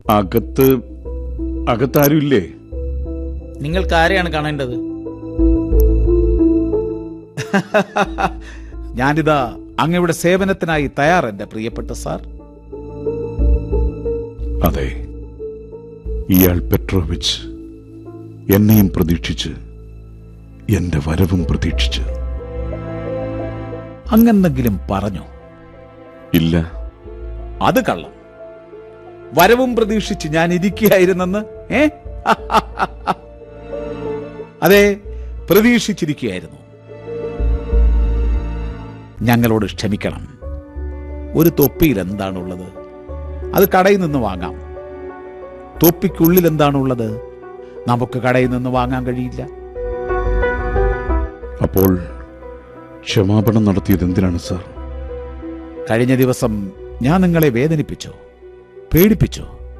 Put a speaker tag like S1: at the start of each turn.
S1: അകത്ത് അകത്താരും ഇല്ലേ
S2: നിങ്ങൾക്ക് ആരെയാണ് കാണേണ്ടത്
S3: ഞാനിതാ അങ്ങയുടെ സേവനത്തിനായി തയ്യാർ എന്റെ പ്രിയപ്പെട്ട സാർ
S1: അതെ ഇയാൾ പെട്രോവിച്ച് എന്നെയും പ്രതീക്ഷിച്ച് എന്റെ വരവും പ്രതീക്ഷിച്ച്
S3: അങ്ങെന്തെങ്കിലും പറഞ്ഞു
S1: ഇല്ല
S3: അത് കള്ളം വരവും പ്രതീക്ഷിച്ച് ഞാൻ ഇരിക്കുകയായിരുന്നെന്ന് ഏ അതെ പ്രതീക്ഷിച്ചിരിക്കുകയായിരുന്നു ഞങ്ങളോട് ക്ഷമിക്കണം ഒരു തൊപ്പിയിൽ എന്താണുള്ളത് അത് കടയിൽ നിന്ന് വാങ്ങാം തൊപ്പിക്കുള്ളിൽ എന്താണുള്ളത് നമുക്ക് കടയിൽ നിന്ന് വാങ്ങാൻ കഴിയില്ല
S1: അപ്പോൾ ക്ഷമാപണം നടത്തിയത് എന്തിനാണ് സാർ
S3: കഴിഞ്ഞ ദിവസം ഞാൻ നിങ്ങളെ വേദനിപ്പിച്ചോ പേടിപ്പിച്ചോ